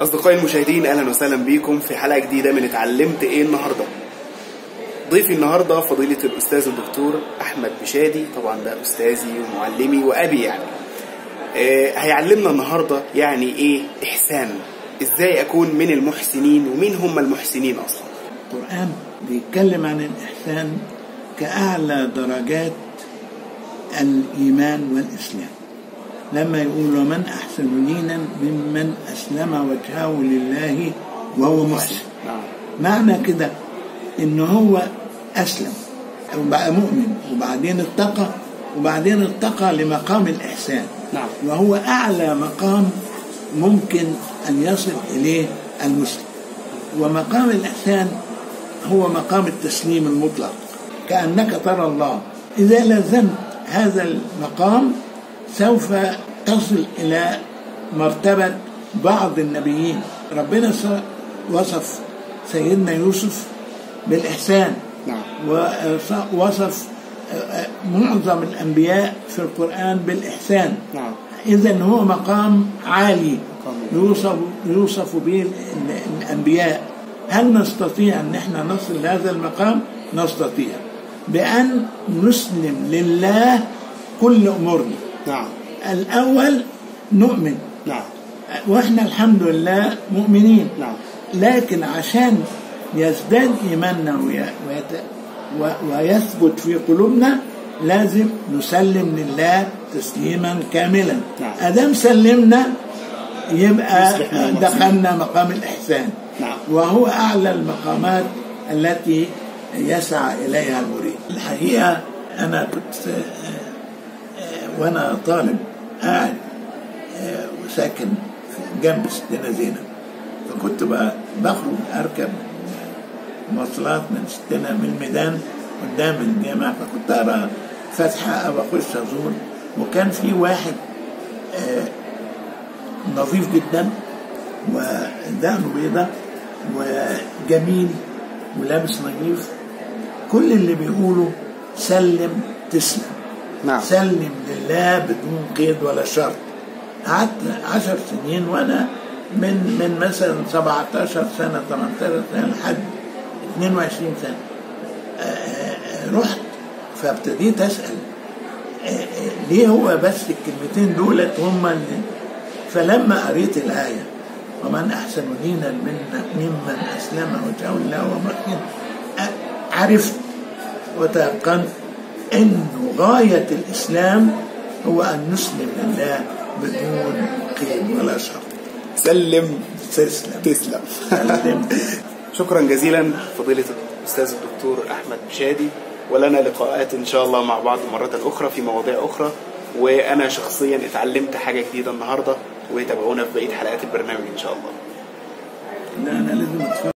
أصدقائي المشاهدين أهلا وسهلا بيكم في حلقة جديدة من اتعلمت إيه النهاردة ضيفي النهاردة فضيلة الأستاذ الدكتور أحمد بشادي طبعا ده أستاذي ومعلمي وأبي يعني آه هيعلمنا النهاردة يعني إيه إحسان إزاي أكون من المحسنين ومين هم المحسنين أصلا القرآن بيتكلم عن الإحسان كأعلى درجات الإيمان والإسلام لما يقول ومن أحسن دينا ممن أسلم وجهه لله وهو محسن نعم معنى كده إن هو أسلم وبقى مؤمن وبعدين اتقى وبعدين ارتقى لمقام الإحسان نعم وهو أعلى مقام ممكن أن يصل إليه المسلم ومقام الإحسان هو مقام التسليم المطلق كأنك ترى الله إذا لزمت هذا المقام سوف تصل إلى مرتبة بعض النبيين ربنا وصف سيدنا يوسف بالإحسان نعم ووصف معظم الأنبياء في القرآن بالإحسان نعم إذا هو مقام عالي مقام يوصف يوصف به الأنبياء هل نستطيع أن احنا نصل لهذا المقام؟ نستطيع بأن نسلم لله كل أمورنا نعم الأول نؤمن نعم وإحنا الحمد لله مؤمنين نعم لكن عشان يزداد إيماننا وي- ويت- و- ويثبت في قلوبنا لازم نسلم لله تسليما كاملا نعم. أدام سلمنا يبقى يصبح من المحسنين. دخلنا مقام الإحسان نعم. وهو أعلى المقامات التي يسعى إليها المريد الحقيقة أنا كنت آه، آه، وأنا طالب قاعد آه، وساكن في- جنب ستنا زينب فكنت بقى بخرج أركب مواصلات من ستنا من الميدان قدام الجامع فكنت أرى فتحة أو أخش أزور وكان في واحد آه، نظيف جدا ودقنه بيضة وجميل ولابس نظيف كل اللي بيقوله سلم تسلم نعم سلم لله بدون قيد ولا شرط قعدت عشر سنين وانا من من مثلا 17 سنه 18 سنه لحد 22 سنه آه، آه، رحت فابتديت اسال آه، آه، ليه هو بس الكلمتين دولت هم اللي فلما قريت الايه ومن احسن دينا منا ممن اسلم وجهه لله ومحسن عرفت وتيقنت انه غايه الاسلام هو ان نسلم لله بدون قيد ولا شرط سلم تسلم تسلم سلم شكرا جزيلا فضيلة الأستاذ الدكتور أحمد بشادي ولنا لقاءات إن شاء الله مع بعض مرة أخرى في مواضيع أخرى وأنا شخصيا اتعلمت حاجة جديدة النهاردة وتابعونا في بقية حلقات البرنامج إن شاء الله لا انا لازم اتفرج